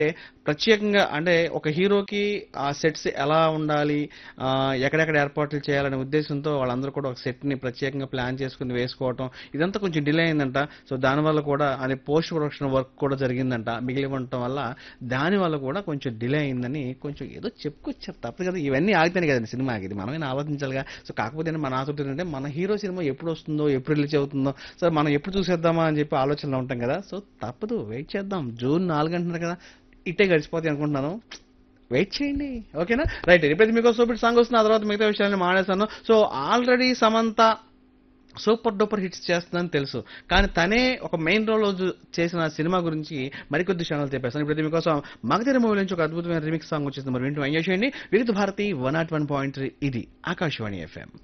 ప్రత్యేకంగా అంటే ఒక హీరోకి ఆ సెట్స్ ఎలా ఉండాలి ఆ, ఎక్కడెక్కడ ఏర్పాట్లు చేయాలనే ఉద్దేశంతో వాళ్ళందరూ కూడా ఒక సెట్ ని ప్రత్యేకంగా ప్లాన్ చేసుకుని వేసుకోవటం ఇదంతా కొంచెం డిలే అయిందంట సో దానివల్ల కూడా అది పోస్ట్ ప్రొడక్షన్ వర్క్ కూడా జరిగిందంట మిగిలి ఉండటం వల్ల దాని వల్ల కూడా కొంచెం డిలే అయిందని కొంచెం ఏదో చెప్పుకొచ్చారు తప్పదు కదా ఇవన్నీ ఆగితేనే కదండి సినిమా ఆగేది మనమైనా ఆలోచించాలిగా సో కాకపోతే ఏంటంటే మన ఆసక్తి ఏంటంటే మన హీరో సినిమా ఎప్పుడు వస్తుందో ఎప్పుడు రిలీజ్ అవుతుందో సో మనం ఎప్పుడు చూసేద్దామా అని చెప్పి ఆలోచనలో ఉంటాం కదా సో తప్పదు వెయిట్ చేద్దాం జూన్ నాలుగు అంటున్నారు కదా ఇట్టే గడిచిపోతాయి అనుకుంటున్నాను వెయిట్ చేయండి ఓకేనా రైట్ ఇప్పుడైతే మీకు సూపర్ సాంగ్ వస్తుంది ఆ తర్వాత మిగతా విషయాన్ని మానేశాను so already Samantha super duper hits చేస్తుందని తెలుసు కానీ తనే ఒక మెయిన్ రోల్ చేసిన సినిమా గురించి మరికొద్ది క్షణాలు చెప్పేస్తాను ఇప్పుడైతే మీకోసం మగధీర మూవీ నుంచి ఒక అద్భుతమైన రిమిక్స్ సాంగ్ వచ్చేసింది మరి వింటూ ఎంజాయ్ చేయండి Vividh Bharati one nought one point ఇది ఆకాశవాణి ఎఫ్ఎం